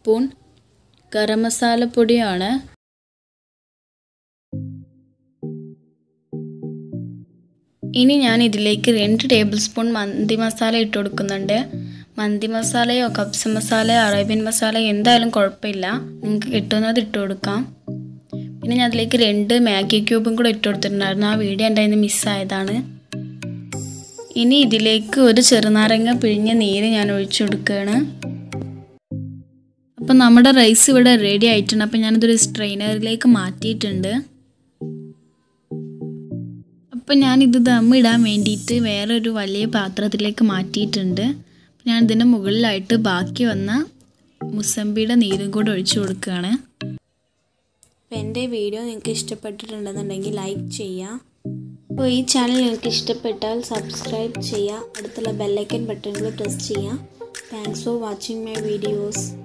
spoon garam മസാലപ്പൊടിയാണ് ഇനി ഞാൻ ഇതിലേക്ക് രണ്ട് ടേബിൾ സ്പൂൺ മന്തി മസാല ഇട്ട് കൊടുക്കുന്നുണ്ട് മന്തി മസാലയോ കബ്സ മസാലയോ അറേബ്യൻ മസാലയോ എന്തായാലും കുഴപ്പമില്ല നിങ്ങൾക്ക് കിട്ടുന്നത് ഇട്ട് കൊടുക്കാം പിന്നെ ഞാൻ അതിലേക്ക് രണ്ട് മാഗി ക്യൂബും കൂടെ ഇട്ട് കൊടുത്തിട്ടുണ്ടായിരുന്നു ആ വീഡിയോ എൻ്റെ അതിന് മിസ്സായതാണ് ഇനി ഇതിലേക്ക് ഒരു ചെറുനാരങ്ങ പിഴിഞ്ഞ നീര് ഞാൻ ഒഴിച്ചു കൊടുക്കുകയാണ് അപ്പം നമ്മുടെ റൈസ് ഇവിടെ റെഡി ആയിട്ടുണ്ട് അപ്പം ഞാനിതൊരു സ്ട്രെയിനറിലേക്ക് മാറ്റിയിട്ടുണ്ട് അപ്പം ഞാനിത് ദം ഇടാൻ വേണ്ടിയിട്ട് വേറൊരു വലിയ പാത്രത്തിലേക്ക് മാറ്റിയിട്ടുണ്ട് അപ്പം ഞാൻ ഇതിൻ്റെ മുകളിലായിട്ട് ബാക്കി വന്ന മുസമ്പിയുടെ നീരും കൂടെ ഒഴിച്ചു കൊടുക്കുകയാണ് അപ്പോൾ എൻ്റെ വീഡിയോ നിങ്ങൾക്ക് ഇഷ്ടപ്പെട്ടിട്ടുണ്ടെന്നുണ്ടെങ്കിൽ ലൈക്ക് ചെയ്യുക അപ്പോൾ ഈ ചാനൽ നിങ്ങൾക്ക് ഇഷ്ടപ്പെട്ടാൽ സബ്സ്ക്രൈബ് ചെയ്യുക അടുത്തുള്ള ബെല്ലൈക്കൻ ബട്ടൺ കൂടി പ്രസ് ചെയ്യുക thanks for watching my videos